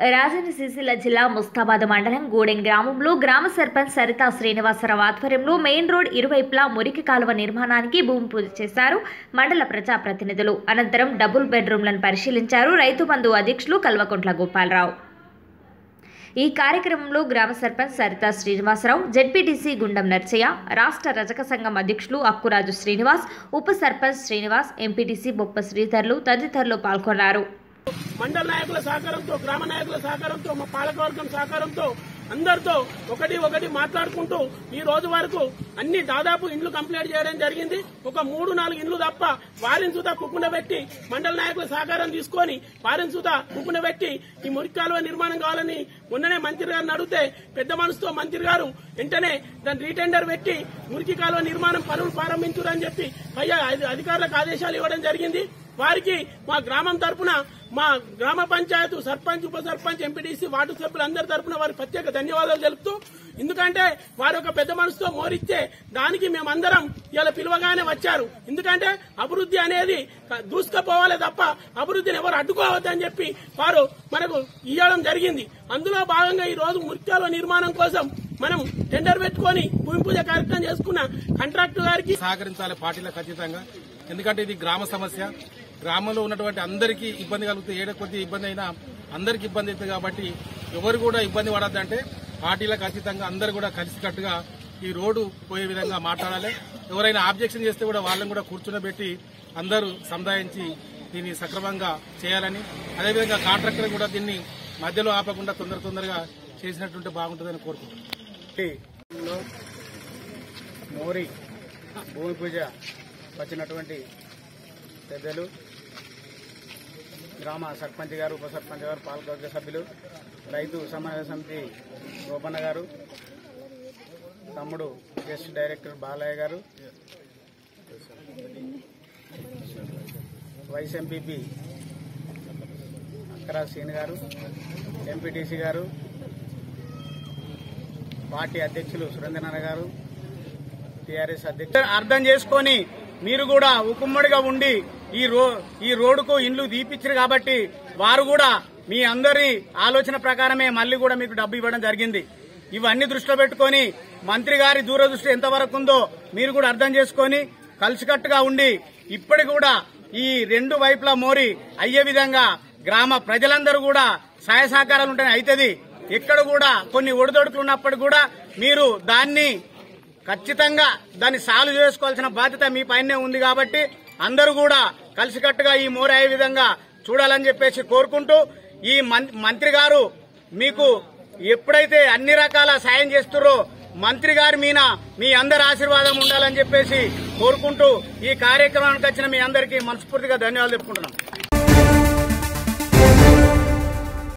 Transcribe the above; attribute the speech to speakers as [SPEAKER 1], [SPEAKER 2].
[SPEAKER 1] రాజన్న సిరిసిల్ల జిల్లా ముస్తాబాద్ మండలం గూడెం గ్రామంలో గ్రామ సర్పంచ్ సరితా శ్రీనివాసరావు ఆధ్వర్యంలో మెయిన్ రోడ్ ఇరువైపులా మురికి కాలువ నిర్మాణానికి భూమి పూజ చేశారు మండల ప్రజాప్రతినిధులు అనంతరం డబుల్ బెడ్రూమ్లను పరిశీలించారు రైతు బంధు అధ్యక్షులు కల్వకుంట్ల గోపాలరావు ఈ కార్యక్రమంలో గ్రామ సర్పంచ్ సరితా శ్రీనివాసరావు జెడ్పీటీసీ గుండం నర్చయ్య రాష్ట్ర రజక సంఘం అధ్యక్షులు అక్కురాజు శ్రీనివాస్ ఉప సర్పంచ్ శ్రీనివాస్ ఎంపీటీసీ బొప్ప శ్రీధర్లు తదితరులు పాల్గొన్నారు
[SPEAKER 2] మండల నాయకుల సహకారంతో గ్రామ నాయకుల సహకారంతో మా పాలకవర్గం సహకారంతో అందరితో ఒకటి ఒకటి మాట్లాడుకుంటూ ఈ రోజు వరకు అన్ని దాదాపు ఇండ్లు కంప్లీట్ చేయడం జరిగింది ఒక మూడు నాలుగు ఇండ్లు తప్ప వారిని సుతా కుక్కున పెట్టి మండల నాయకుల సహకారం తీసుకొని వారిని సుతా కుక్కున పెట్టి ఈ మురికి కాలువ నిర్మాణం కావాలని మొన్ననే మంత్రి గారిని అడిగితే పెద్ద మనసుతో మంత్రి గారు వెంటనే దాని రీటెండర్ పెట్టి మురికి కాలువ నిర్మాణం పనులు ప్రారంభించురని చెప్పి పై అధికారులకు ఆదేశాలు ఇవ్వడం జరిగింది వారికి మా గ్రామం తరపున మా గ్రామ పంచాయతీ సర్పంచ్ ఉప సర్పంచ్ ఎంపీటీసీ వార్డు సభ్యులందరి తరపున వారికి ప్రత్యేక ధన్యవాదాలు తెలుపుతూ ఎందుకంటే వారు ఒక పెద్ద మనసుతో మోరిచ్చే దానికి మేమందరం ఇలా పిలువగానే వచ్చారు ఎందుకంటే అభివృద్ధి అనేది దూసుకుపోవాలి తప్ప అభివృద్ధిని ఎవరు అడ్డుకోవద్దని చెప్పి వారు మనకు ఇవ్వడం జరిగింది అందులో భాగంగా ఈ రోజు ముత్యాల నిర్మాణం కోసం మనం టెండర్ పెట్టుకొని భూమి పూజ కార్యక్రమం చేసుకున్న కాంట్రాక్టర్ గారికి
[SPEAKER 3] సహకరించాలి పార్టీలకు ఖచ్చితంగా ఎందుకంటే ఇది గ్రామ సమస్య గ్రామంలో ఉన్నటువంటి అందరికీ ఇబ్బంది కలుగుతుంది ఏడ కొద్ది ఇబ్బంది అయినా అందరికీ ఇబ్బంది అవుతుంది కాబట్టి ఎవరు కూడా ఇబ్బంది పడద్దంటే పార్టీలకు ఖచ్చితంగా అందరు కూడా కలిసికట్టుగా ఈ రోడ్డు పోయే విధంగా మాట్లాడాలి ఎవరైనా ఆబ్జెక్షన్ చేస్తే కూడా వాళ్ళని కూడా కూర్చునబెట్టి అందరూ సముదాయించి దీన్ని సక్రమంగా చేయాలని అదేవిధంగా కాంట్రాక్టర్ కూడా దీన్ని మధ్యలో ఆపకుండా తొందర తొందరగా చేసినట్టుంటే బాగుంటుందని కోరుకుంటున్నాను
[SPEAKER 4] లో మోరి భూమి పూజ వచ్చినటువంటి పెద్దలు గ్రామ సర్పంచ్ గారు ఉప సర్పంచ్ గారు పాలకవర్గ సభ్యులు రైతు సమన్వయ సమితి గోపన్న గారు తమ్ముడు guest director Balayya garu vice MPP అక్కరా సీన్ గారు ఎంపీటీసీ గారు పార్టీ అధ్యక్షులు సురేంద్రనాథ్ గారు టీఆర్ఎస్ అధ్యక్షులు అర్థం చేసుకొని మీరు కూడా ఉకుమ్మడిగా ఉండి ఈ రో ఈ రోడ్డుకు ఇండ్లు దీపించారు కాబట్టి వారు కూడా మీ అందరి ఆలోచన ప్రకారమే మళ్ళీ కూడా మీకు డబ్బు ఇవ్వడం జరిగింది ఇవన్నీ దృష్టిలో పెట్టుకొని మంత్రి గారి దూరదృష్టి ఎంతవరకు ఉందో మీరు కూడా అర్థం చేసుకొని కలిసికట్టుగా ఉండి ఇప్పటి కూడా ఈ రెండు వైపులా మోరి అయ్యే విధంగా గ్రామ ప్రజలందరూ కూడా సహాయ సహకారాలు ఉంటేనే అవుతుంది ఇక్కడ కూడా కొన్ని ఒడిదొడుకులు ఉన్నప్పుడు కూడా మీరు దాన్ని ఖచ్చితంగా దాన్ని సాల్వ్ చేసుకోవాల్సిన బాధ్యత మీ పైనే ఉంది కాబట్టి అందరూ కూడా కలిసికట్టుగా ఈ మోర అయ్యే విధంగా చూడాలని చెప్పేసి కోరుకుంటూ ఈ మం- మంత్రి గారు మీకు ఎప్పుడైతే అన్ని రకాల సాయం చేస్తుర్రో మంత్రి గారి మీద మీ అందరి ఆశీర్వాదం ఉండాలని చెప్పేసి కోరుకుంటూ ఈ కార్యక్రమానికి వచ్చిన మీ అందరికీ మనస్ఫూర్తిగా ధన్యవాదాలు చెప్పుకుంటున్నాం